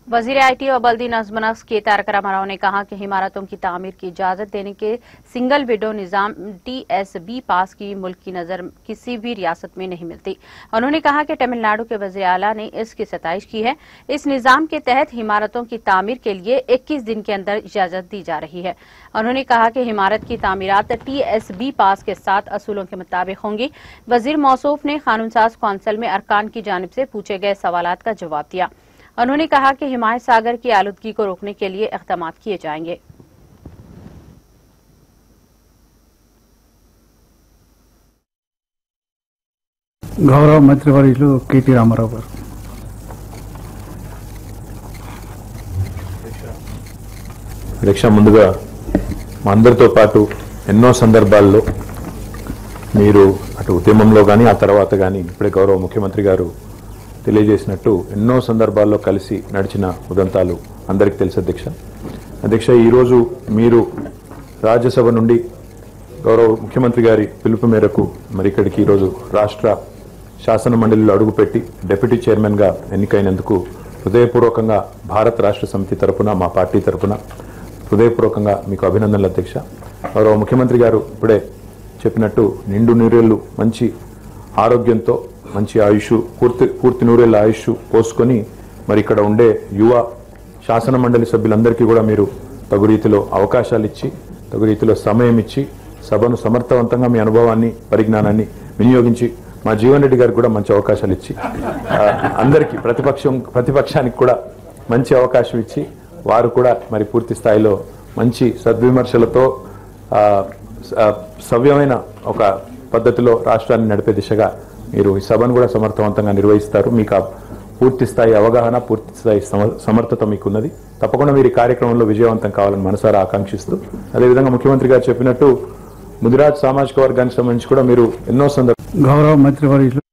वजीर आईटी और बल्दी नज्म नस्क के तारक रामाराव ने कहा कि इमारतों की तामीर की इजाजत देने के सिंगल विडो निजाम टीएसबी पास की मुल्क की नजर किसी भी रियासत में नहीं मिलती उन्होंने कहा कि तमिलनाडु के वजी आला ने इसकी सताइश की है इस निजाम के तहत इमारतों की तामीर के लिए 21 दिन के अंदर इजाजत दी जा रही है उन्होंने कहा कि इमारत की तामीरात टीएसबी पास के साथ असूलों के मुताबिक होंगी वजीर मौसूफ ने कानून साज कौंसिल में अरकान की जानब से पूछे गए सवालात का जवाब दिया उन्होंने कहा कि हिमायत सागर की आलूदगी को रोकने के लिए इकदाम किए जाएंगे గౌరవ మంత్రివర్యులు కేటీ రామారావు గారు అధ్యక్ష ముందుగా మా అందరితో పాటు ఎన్నో సందర్భాల్లో మీరు అటు ఉద్యమంలో కానీ ఆ తర్వాత కానీ ఇప్పుడే గౌరవ ముఖ్యమంత్రి గారు తెలియజేసినట్టు ఎన్నో సందర్భాల్లో కలిసి నడిచిన ఉదంతాలు అందరికీ తెలుసు అధ్యక్ష అధ్యక్ష ఈరోజు మీరు రాజ్యసభ నుండి గౌరవ ముఖ్యమంత్రి గారి పిలుపు మేరకు మరి ఇక్కడికి ఈరోజు రాష్ట్ర శాసన మండలిలో అడుగుపెట్టి డిప్యూటీ చైర్మన్గా ఎన్నికైనందుకు హృదయపూర్వకంగా భారత రాష్ట్ర సమితి తరపున మా పార్టీ తరపున హృదయపూర్వకంగా మీకు అభినందనలు అధ్యక్ష గౌరవ ముఖ్యమంత్రి గారు ఇప్పుడే చెప్పినట్టు నిండు నూరేళ్లు మంచి ఆరోగ్యంతో మంచి ఆయుష్ పూర్తి పూర్తి నూరేళ్ల ఆయుష్ పోసుకొని మరి ఇక్కడ ఉండే యువ శాసన మండలి సభ్యులందరికీ కూడా మీరు తగు రీతిలో అవకాశాలు ఇచ్చి తగు రీతిలో సమయం ఇచ్చి సభను సమర్థవంతంగా మీ అనుభవాన్ని పరిజ్ఞానాన్ని వినియోగించి మా జీవన్ రెడ్డి గారికి కూడా మంచి అవకాశాలు ఇచ్చి ఆ, అందరికీ ప్రతిపక్షం ప్రతిపక్షానికి కూడా మంచి అవకాశం ఇచ్చి వారు కూడా మరి పూర్తి స్థాయిలో మంచి సద్విమర్శలతో ఆ, స- ఆ, సవ్యమైన ఒక పద్ధతిలో రాష్ట్రాన్ని నడిపే దిశగా మీరు ఈ సభను కూడా సమర్థవంతంగా నిర్వహిస్తారు మీకు ఆ పూర్తి స్థాయి అవగాహన పూర్తి స్థాయి సమ- సమర్థత మీకున్నది తప్పకుండా మీరు ఈ కార్యక్రమంలో విజయవంతం కావాలని మనసారా ఆకాంక్షిస్తూ అదేవిధంగా ముఖ్యమంత్రి గారు చెప్పినట్టు ముదిరాజ్ సామాజిక వర్గానికి సంబంధించి కూడా మీరు ఎన్నో సందర్భ గౌరవ మంత్రివర్యులు